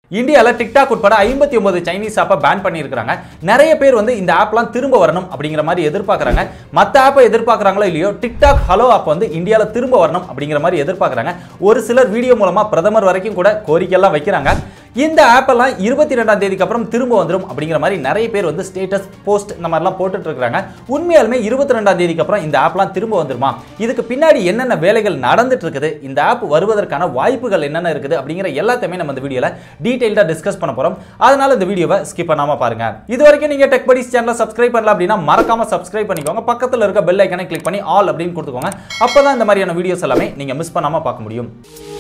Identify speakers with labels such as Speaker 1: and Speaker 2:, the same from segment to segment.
Speaker 1: இந்தியாவில் டிக்டாக் உட்பட ஐம்பத்தி ஒன்பது சைனீஸ் ஆப்பை பேன் பண்ணியிருக்காங்க நிறைய பேர் வந்து இந்த ஆப்லாம் திரும்ப வரணும் அப்படிங்கிற மாதிரி எதிர்பார்க்குறாங்க மற்ற ஆப்பை எதிர்பார்க்குறாங்களோ இல்லையோ டிக்டாக் ஹலோ ஆப் வந்து இந்தியாவில் திரும்ப வரணும் அப்படிங்கிற மாதிரி எதிர்பார்க்குறாங்க ஒரு சிலர் வீடியோ மூலமா பிரதமர் வரைக்கும் கூட கோரிக்கையெல்லாம் வைக்கிறாங்க இந்த ஆப்பெல்லாம் இருபத்தி ரெண்டாம் தேதிக்கு அப்புறம் திரும்ப வந்துடும் அப்படிங்கிற மாதிரி நிறைய பேர் வந்து ஸ்டேட்டஸ் போஸ்ட் இந்த மாதிரிலாம் போட்டுட்டு இருக்காங்க உண்மையாலுமே இருபத்தி ரெண்டாம் தேதிக்கு அப்புறம் இந்த ஆப்லாம் திரும்ப வந்துருமா இதுக்கு பின்னாடி என்னென்ன வேலைகள் நடந்துட்டு இருக்குது இந்த ஆப் வருவதற்கான வாய்ப்புகள் என்னென்ன இருக்குது அப்படிங்கிற எல்லாத்தையுமே நம்ம இந்த வீடியோல டீடைல்டா டிஸ்கஸ் பண்ண போறோம் அதனால இந்த வீடியோவை ஸ்கிப் பண்ணாம பாருங்க இது வரைக்கும் நீங்க டெக் படிஸ் சேனலை சப்ஸ்கிரைப் பண்ணல அப்படின்னா மறக்காம சப்ஸ்கிரைப் பண்ணிக்கோங்க பக்கத்துல இருக்க பெல் ஐக்கனை கிளிக் பண்ணி ஆல் அப்படின்னு கொடுத்துக்கோங்க அப்பதான் இந்த மாதிரியான வீடியோஸ் எல்லாமே நீங்க மிஸ் பண்ணாம பார்க்க முடியும்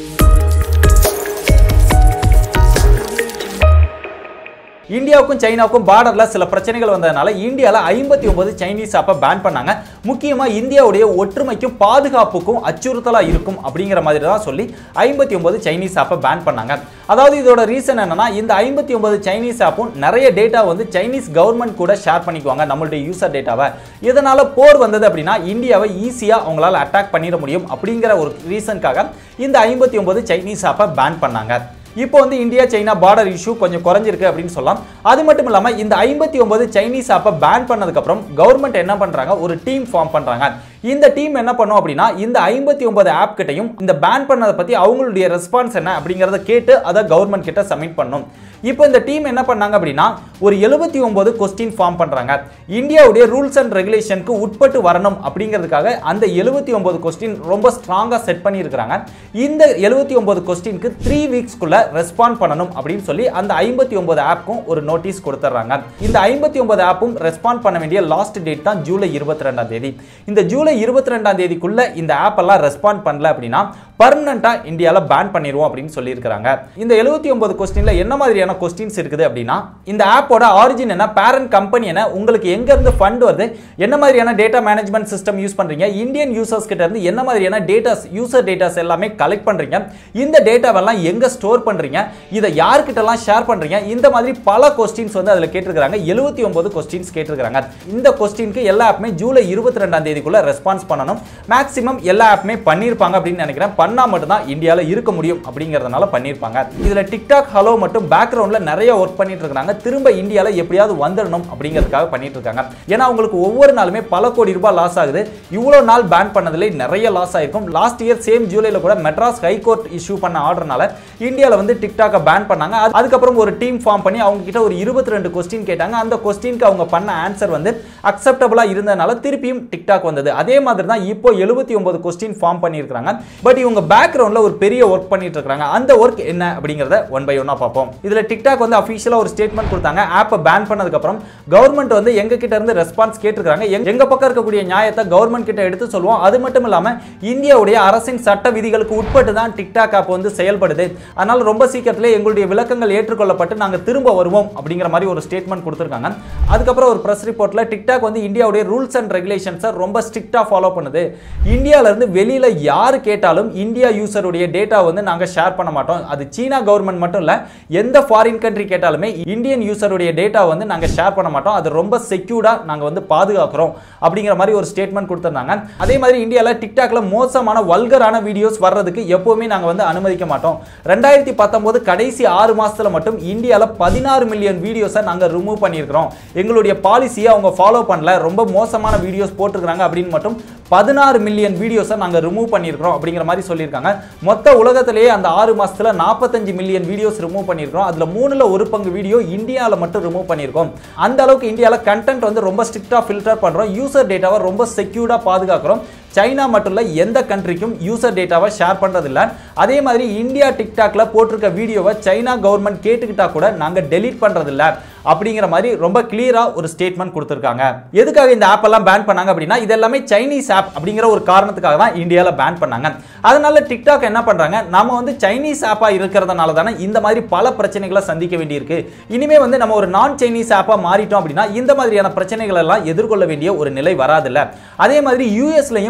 Speaker 1: இந்தியாவுக்கும் சைனாவுக்கும் பார்டர்ல சில பிரச்சனைகள் வந்ததுனால இந்தியாவில் ஐம்பத்தி ஒன்பது சைனீஸ் ஆப்பை பேன் பண்ணாங்க முக்கியமா இந்தியாவுடைய ஒற்றுமைக்கும் பாதுகாப்புக்கும் அச்சுறுத்தலா இருக்கும் அப்படிங்கிற மாதிரி தான் சொல்லி ஐம்பத்தி ஒன்பது சைனீஸ் ஆப்பை பேன் பண்ணாங்க அதாவது இதோட ரீசன் என்னன்னா இந்த ஐம்பத்தி ஒன்பது சைனீஸ் ஆப்பும் நிறைய டேட்டா வந்து சைனீஸ் கவர்மெண்ட் கூட ஷேர் பண்ணிக்குவாங்க நம்மளுடைய யூசர் டேட்டாவை இதனால போர் வந்தது அப்படின்னா இந்தியாவை ஈஸியா அவங்களால அட்டாக் பண்ணிட முடியும் அப்படிங்கிற ஒரு ரீசனுக்காக இந்த ஐம்பத்தி ஒன்பது சைனீஸ் ஆப்பை பேன் பண்ணாங்க இப்போ வந்து இந்தியா சைனா பார்டர் இஷ்யூ கொஞ்சம் குறைஞ்சிருக்கு அப்படின்னு சொல்லலாம் அது மட்டும் இல்லாம இந்த ஐம்பத்தி ஒன்பது சைனீஸ் ஆப்பை பேன் பண்ணதுக்கு அப்புறம் கவர்மெண்ட் என்ன பண்றாங்க ஒரு டீம் ஃபார்ம் பண்றாங்க இந்த டீம் என்ன பண்ணும் அப்படின்னா இந்த ஐம்பத்தி ஒன்பது ஆப் கிட்டையும் இந்த பேன் பண்ணதை பத்தி அவங்களுடைய ரெஸ்பான்ஸ் என்ன அப்படிங்கறத கேட்டு அதை கவர்மெண்ட் கிட்ட சப்மிட் பண்ணும் இப்போ இந்த டீம் என்ன பண்ணாங்க அப்படின்னா ஒரு எழுபத்தி ஒன்பது கொஸ்டின் ஃபார்ம் பண்றாங்க இந்தியாவுடைய ரூல்ஸ் அண்ட் ரெகுலேஷனுக்கு உட்பட்டு வரணும் அப்படிங்கிறதுக்காக அந்த எழுபத்தி ஒன்பது கொஸ்டின் ரொம்ப ஸ்ட்ராங்கா செட் பண்ணியிருக்கிறாங்க இந்த எழுபத்தி ஒன்பது கொஸ்டினுக்கு த்ரீ வீக்ஸ்க்குள்ள ரெஸ்பாண்ட் பண்ணணும் அப்படின்னு சொல்லி அந்த ஐம்பத்தி ஒன்பது ஆப்க்கும் ஒரு நோட்டீஸ் கொடுத்துட்றாங்க இந்த ஐம்பத்தி ஒன்பது ஆப்பும் ரெஸ்பாண்ட் பண்ண வேண்டிய லாஸ்ட் டேட் தான் ஜூலை இருபத்தி ரெண்டாம் தேதி இந்த ஜூலை இருபத்தி ரெண்டாம் தேதிக்குள்ள இந்த ஆப் எல்லாம் ரெஸ்பாண்ட் பண்ணல அப்படின்னா பர்மனண்டா இந்தியாவில் பேன் பண்ணிடுவோம் அப்படின்னு சொல்லியிருக்கிறாங்க இந்த எழுபத்தி ஒன்பது கொஸ்டின்ல என்ன மாதிரியான கொஸ்டின்ஸ் இருக்குது அப்படின்னா இந்த ஆப்போட ஆரிஜின் என்ன பேரண்ட் கம்பெனி என்ன உங்களுக்கு எங்க இருந்து ஃபண்ட் வருது என்ன மாதிரியான டேட்டா மேனேஜ்மெண்ட் சிஸ்டம் யூஸ் பண்றீங்க இந்தியன் யூசர்ஸ் கிட்ட இருந்து என்ன மாதிரியான டேட்டாஸ் யூசர் டேட்டாஸ் எல்லாமே கலெக்ட் பண்றீங்க இந்த டேட்டாவெல்லாம் எங்க ஸ்டோர் பண்றீங்க இதை யார்கிட்டலாம் ஷேர் பண்றீங்க இந்த மாதிரி பல கொஸ்டின்ஸ் வந்து அதில் கேட்டிருக்காங்க எழுபத்தி ஒன்பது கொஸ்டின்ஸ் கேட்டிருக்காங்க இந்த கொஸ்டினுக்கு எல்லா ஆப்புமே ஜூலை இருபத்தி ரெண்டாம் தேதிக்குள்ள ரெஸ்பான்ஸ் பண்ணணும் மேக்ஸிமம் எல்லா ஆப்புமே பண்ணியிருப்பாங்க அப்படின்னு நினைக்கிறேன் பண்ணா மட்டும்தான் இந்தியாவில் இருக்க முடியும் அப்படிங்கிறதுனால பண்ணியிருப்பாங்க இதுல டிக்டாக் ஹலோ மட்டும் பேக்ரவுண்ட்ல நிறைய ஒர்க் பண்ணிட்டு இருக்காங்க திரும்ப இந்தியாவில் எப்படியாவது வந்துடணும் அப்படிங்கிறதுக்காக பண்ணிட்டு இருக்காங்க ஏன்னா அவங்களுக்கு ஒவ்வொரு நாளுமே பல கோடி ரூபாய் லாஸ் ஆகுது இவ்வளோ நாள் பேன் பண்ணதுல நிறைய லாஸ் ஆயிருக்கும் லாஸ்ட் இயர் சேம் ஜூலைல கூட மெட்ராஸ் ஹைகோர்ட் இஷ்யூ பண்ண ஆர்டர்னால இந்தியாவில் வந்து டிக்டாக்கை பேன் பண்ணாங்க அது- அதுக்கப்புறம் ஒரு டீம் ஃபார்ம் பண்ணி அவங்க கிட்ட ஒரு இருபத்தி ரெண்டு கொஸ்டின் கேட்டாங்க அந்த கொஸ்டினுக்கு அவங்க பண்ண ஆன்சர் வந்து அக்செப்டபிளா இருந்ததுனால திருப்பியும் டிக்டாக் வந்தது அதே மாதிரி தான் இப்போ எழுபத்தி ஒன்பது கொஸ்டின் ஃபார்ம் பண்ணியிருக்காங்க பட் இவங்க பேக்ரவுண்ட்ல ஒரு பெரிய ஒர்க் பண்ணிட்டு இருக்காங்க அந்த ஒர்க் என்ன அப்படிங்கறத ஒன் பை ஒன்னா பார்ப்போம் இதுல டிக்டாக் வந்து அஃபிஷியலா ஒரு ஸ்டேட்மெண்ட் கொடுத்தாங்க ஆப்பை பேன் பண்ணதுக்கு அப்புறம் கவர்மெண்ட் வந்து எங்க கிட்ட இருந்து ரெஸ்பான்ஸ் கேட்டிருக்காங்க எங்க- எங்க பக்கம் இருக்கக்கூடிய நியாயத்தை கவர்மெண்ட் கிட்ட எடுத்து சொல்லுவோம் அது மட்டும் இல்லாம இந்தியாவுடைய அரசின் சட்ட விதிகளுக்கு உட்பட்டு தான் டிக்டாக் ஆப் வந்து செயல்படுது அதனால ரொம்ப சீக்கிரத்திலே எங்களுடைய விளக்கங்கள் ஏற்றுக்கொள்ளப்பட்டு நாங்க திரும்ப வருவோம் அப்படிங்கிற மாதிரி ஒரு ஸ்டேட்மெண்ட் கொடுத்திருக்காங்க அதுக்கப்புறம் ஒரு பிரஸ் ரிப்போர்ட்ல டிக்டாக் வந்து இந்தியாவுடைய ரூல்ஸ் அண்ட் ரெகுலேஷன்ஸை ரொம்ப ஸ்ட்ரிக்டா ஃபாலோ பண்ணுது இந்தியால இருந்து வெளியில யார் கேட்டாலும் இந்தியா யூசருடைய டேட்டா வந்து நாங்க ஷேர் பண்ண மாட்டோம் அது சீனா கவர்மெண்ட் மட்டும் இல்ல எந்த ஃபாரின் கண்ட்ரி கேட்டாலுமே இந்தியன் யூசருடைய டேட்டா வந்து நாங்க ஷேர் பண்ண மாட்டோம் அது ரொம்ப செக்யூர்டா நாங்க வந்து பாதுகாக்கிறோம் அப்படிங்கிற மாதிரி ஒரு ஸ்டேட்மெண்ட் கொடுத்திருந்தாங்க அதே மாதிரி இந்தியால டிக்டாக்ல மோசமான வல்கரான வீடியோஸ் வர்றதுக்கு எப்பவுமே நாங்க வந்து அனுமதிக்க மாட்டோம் ரெண்டாயிரத்தி பத்தொன்பது கடைசி ஆறு மாசத்துல மட்டும் இந்தியால பதினாறு மில்லியன் வீடியோஸை நாங்க ரிமூவ் பண்ணியிருக்கிறோம் எங்களுடைய பாலிசியை அவங்க ஃபாலோ பண்ணல ரொம்ப மோசமான வீடியோஸ் போட்டிருக்காங்க அப்படின்னு மட்டும் பதினாறு மில்லியன் வீடியோஸை நாங்கள் ரிமூவ் பண்ணியிருக்கிறோம் அப்படிங்கிற மாதிரி சொல்லியிருக்காங்க மொத்த உலகத்திலேயே அந்த ஆறு மாசத்துல நாற்பத்தஞ்சு மில்லியன் வீடியோஸ் ரிமூவ் பண்ணியிருக்கிறோம் அதில் மூணுல ஒரு பங்கு வீடியோ இந்தியாவில் மட்டும் ரிமூவ் பண்ணியிருக்கோம் அந்த அளவுக்கு இந்தியாவில் கண்டென்ட் வந்து ரொம்ப ஸ்ட்ரிக்டாக ஃபில்டர் பண்ணுறோம் யூசர் டேட்டாவை ரொம்ப செக்யூர்டாக பாதுகாக்கிறோம் சைனா மட்டும் இல்லை எந்த கண்ட்ரிக்கும் யூசர் டேட்டாவை ஷேர் பண்ணுறதில்ல அதே மாதிரி இந்தியா டிக்டாக்ல போட்டிருக்க வீடியோவை சைனா கவர்மெண்ட் கேட்டுக்கிட்டா கூட நாங்கள் டெலீட் பண்ணுறதில்ல அப்படிங்கிற மாதிரி ரொம்ப கிளியரா ஒரு ஸ்டேட்மெண்ட் கொடுத்துருக்காங்க எதுக்காக இந்த ஆப் எல்லாம் பேன் பண்ணாங்க அப்படின்னா இது எல்லாமே சைனீஸ் ஆப் அப்படிங்கிற ஒரு காரணத்துக்காக தான் இந்தியாவில் பேன் பண்ணாங்க அதனால டிக்டாக் என்ன பண்றாங்க நம்ம வந்து சைனீஸ் ஆப்பா இருக்கிறதுனால தானே இந்த மாதிரி பல பிரச்சனைகளை சந்திக்க வேண்டியிருக்கு இனிமே வந்து நம்ம ஒரு நான் சைனீஸ் ஆப்பா மாறிட்டோம் அப்படின்னா இந்த மாதிரியான பிரச்சனைகள் எல்லாம் எதிர்கொள்ள வேண்டிய ஒரு நிலை வராதுல்ல அதே மாதிரி யூஎஸ்லயும்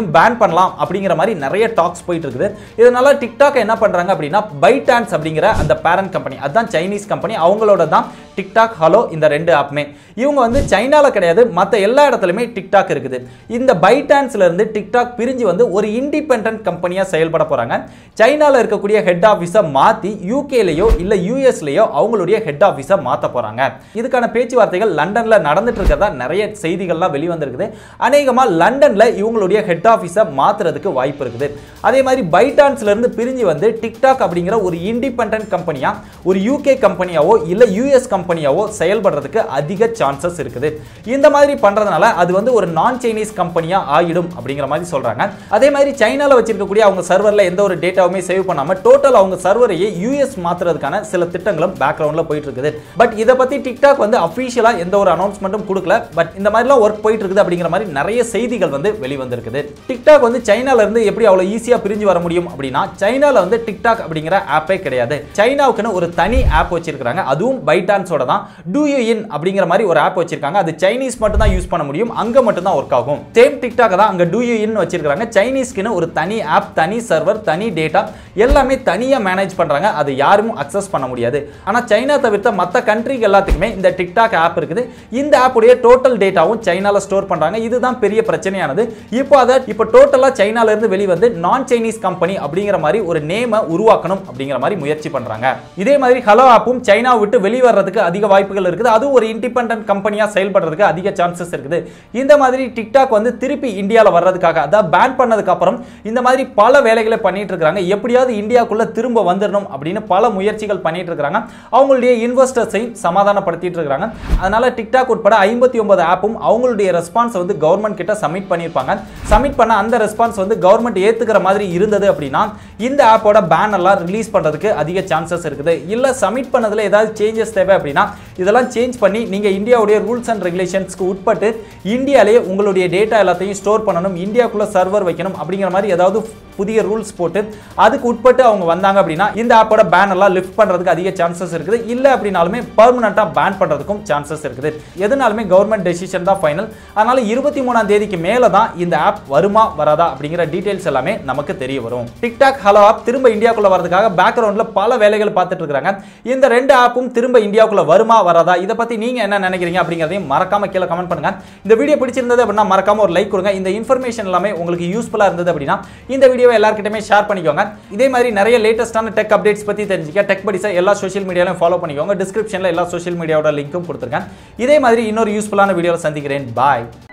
Speaker 1: டிக்டாக்கையும் பேன் பண்ணலாம் அப்படிங்கிற மாதிரி நிறைய டாக்ஸ் போயிட்டு இருக்குது இதனால டிக்டாக் என்ன பண்றாங்க அப்படின்னா பைடான்ஸ் அப்படிங்கிற அந்த பேரண்ட் கம்பெனி அதுதான் சைனீஸ் கம்பெனி அவங்களோட தான் டிக்டாக் ஹலோ இந்த ரெண்டு ஆப்புமே இவங்க வந்து சைனால கிடையாது மற்ற எல்லா இடத்துலையுமே டிக்டாக் இருக்குது இந்த பைடான்ஸ்ல இருந்து டிக்டாக் பிரிஞ்சு வந்து ஒரு இண்டிபெண்டன்ட் கம்பெனியா செயல்பட போறாங்க சைனால இருக்கக்கூடிய ஹெட் ஆஃபீஸை மாத்தி யூகேலயோ இல்ல யூஎஸ்லயோ அவங்களுடைய ஹெட் ஆஃபீஸை மாத்த போறாங்க இதுக்கான பேச்சுவார்த்தைகள் லண்டன்ல நடந்துட்டு இருக்கிறதா நிறைய செய்திகள்லாம் வெளிவந்திருக்குது அநேகமா லண்டன்ல இவங்களுடைய ஹெட் ஆஃபீஸை மாத்துறதுக்கு வாய்ப்பு இருக்குது அதே மாதிரி பைடான்ஸ்ல இருந்து பிரிஞ்சு வந்து டிக்டாக் அப்படிங்கிற ஒரு இண்டிபெண்டன்ட் கம்பெனியா ஒரு யூகே கம்பெனியாவோ இல்ல யூஎஸ் கம்பெனியாவோ செயல்படுறதுக்கு அதிக சான்சஸ் இருக்குது இந்த மாதிரி பண்றதுனால அது வந்து ஒரு நான் சைனீஸ் கம்பெனியா ஆயிடும் அப்படிங்கிற மாதிரி சொல்றாங்க அதே மாதிரி சைனால வச்சிருக்கக்கூடிய அவங்க சர்வர்ல எந்த ஒரு டேட்டாவுமே சேவ் பண்ணாம டோட்டல் அவங்க சர்வரையே யூஎஸ் மாத்துறதுக்கான சில திட்டங்களும் பேக்ரவுண்ட்ல போயிட்டு இருக்குது பட் இதை பத்தி டிக்டாக் வந்து அபிஷியலா எந்த ஒரு அனௌன்ஸ்மெண்ட்டும் கொடுக்கல பட் இந்த மாதிரிலாம் ஒர்க் போயிட்டு இருக்குது அப்படிங்கிற மாதிரி நிறைய செய்திகள் வந்து வெளிவந்திருக்குது டிக்டாக் வந்து சைனால இருந்து எப்படி அவ்வளவு ஈஸியா பிரிஞ்சு வர முடியும் அப்படின்னா சைனால வந்து டிக்டாக் அப்படிங்கிற ஆப்பே கிடையாது சைனாவுக்குன்னு ஒரு தனி ஆப் வச்சிருக்காங்க அதுவும் பைடான்ஸோட தான் டூ யூ இன் அப்படிங்கிற மாதிரி ஒரு ஆப் வச்சிருக்காங்க அது சைனீஸ் மட்டும் தான் யூஸ் பண்ண முடியும் அங்க மட்டும் தான் ஒர்க் ஆகும் சேம் டிக்டாக் தான் அங்க டூ யூ இன் வச்சிருக்காங்க சைனீஸ்க்குன்னு ஒரு தனி ஆப் தனி சர்வர் தனி டேட்டா எல்லாமே தனியா மேனேஜ் பண்றாங்க அது யாரும் அக்சஸ் பண்ண முடியாது ஆனா சைனா தவிர்த்த மற்ற கண்ட்ரிக்கு எல்லாத்துக்குமே இந்த டிக்டாக் ஆப் இருக்குது இந்த ஆப்புடைய டோட்டல் டேட்டாவும் சைனால ஸ்டோர் பண்றாங்க இதுதான் பெரிய பிரச்சனையானது இப்போ அதை இப்போ டோட்டலா சைனால இருந்து வெளிவந்து நான் சைனீஸ் கம்பெனி அப்படிங்கிற மாதிரி ஒரு நேமை உருவாக்கணும் அப்படிங்கிற மாதிரி முயற்சி பண்றாங்க இதே மாதிரி ஹலோ ஆப்பும் சைனா விட்டு வெளிவரதுக்கு அதிக வாய்ப்புகள் இருக்குது அது ஒரு இண்டிபெண்டன்ட் கம்பெனியா செயல்படுறதுக்கு அதிக சான்சஸ் இருக்குது இந்த மாதிரி டிக்டாக் வந்து திருப்பி இந்தியாவில் வர்றதுக்காக அதான் பேன் பண்ணதுக்கு அப்புறம் இந்த மாதிரி பல வேலைகளை பண்ணிட்டு இருக்காங்க எப்படியாவது இந்தியாக்குள்ள திரும்ப வந்துடணும் அப்படின்னு பல முயற்சிகள் பண்ணிட்டு இருக்காங்க அவங்களுடைய இன்வெஸ்டர்ஸையும் சமாதானப்படுத்திட்டு இருக்காங்க அதனால டிக்டாக் உட்பட ஐம்பத்தி ஒன்பது ஆப்பும் அவங்களுடைய ரெஸ்பான்ஸ் வந்து கவர்மெண்ட் கிட்ட சப்மிட் பண்ணியிருப்பாங்க சப்மிட் பண்ண அந்த ரெஸ்பான்ஸ் வந்து கவர்மெண்ட் ஏத்துக்கிற மாதிரி இருந்தது அப்படின்னா இந்த ஆப்போட பேன் எல்லாம் ரிலீஸ் பண்றதுக்கு அதிக சான்சஸ் இருக்குது இல்ல சப்மிட் பண்ணதுல ஏதாவது சேஞ்சஸ் தேவை அப்படின்னா இதெல்லாம் சேஞ்ச் பண்ணி நீங்க இந்தியாவுடைய ரூல்ஸ் அண்ட் ரெகுலேஷன்ஸ்க்கு உட்பட்டு இந்தியாலேயே உங்களுடைய டேட்டா எல்லாத்தையும் ஸ்டோர் பண்ணணும் இந்தியாக்குள்ள சர்வர் வைக்கணும் அப்படிங்கிற மாதிரி ஏதாவது புதிய ரூல்ஸ் போட்டு அதுக்கு உட்பட்டு அவங்க வந்தாங்க அப்படின்னா இந்த ஆப்போட பேன் எல்லாம் லிஃப்ட் பண்றதுக்கு அதிக சான்சஸ் இருக்குது இல்ல அப்படின்னாலுமே பர்மனண்டா பேன் பண்றதுக்கும் சான்சஸ் இருக்குது எதுனாலுமே கவர்மெண்ட் டெசிஷன் தான் ஃபைனல் அதனால இருபத்தி மூணாம் தேதிக்கு மேல தான் இந்த ஆப் வருமா வராதா அப்படிங்கிற டீடைல்ஸ் எல்லாமே நமக்கு தெரிய வரும் டிக்டாக் ஹலோ ஆப் திரும்ப இந்தியாக்குள்ள வரதுக்காக பேக்ரவுண்ட்ல பல வேலைகள் பார்த்துட்டு இருக்காங்க இந்த ரெண்டு ஆப்பும் திரும்ப இந்தியாவுக்குள்ள வருமா வராதா இதை பத்தி நீங்க என்ன நினைக்கிறீங்க அப்படிங்கிறதையும் மறக்காம கீழே கமெண்ட் பண்ணுங்க இந்த வீடியோ பிடிச்சிருந்தது அப்படின்னா மறக்காம ஒரு லைக் கொடுங்க இந்த இன்ஃபர்மேஷன் எல்லாமே உங்களுக்கு யூஸ்ஃபுல்லா இருந்தது அப்படின்னா இந்த வீடியோவை எல்லாருக்கிட்டமே ஷேர் பண்ணிக்கோங்க இதே மாதிரி நிறைய லேட்டஸ்டான டெக் அப்டேட்ஸ் பத்தி தெரிஞ்சுக்க டெக் படிச்ச எல்லா சோஷியல் மீடியாலையும் ஃபாலோ பண்ணிக்கோங்க டிஸ்கிரிப்ஷன்ல எல்லா சோஷியல் மீடியாவோட லிங்க்கும் கொடுத்துருக்கேன் இதே மாதிரி இன்னொரு யூஸ்ஃபுல்லான வீடியோவில் சந்திக்கிறேன் பாய்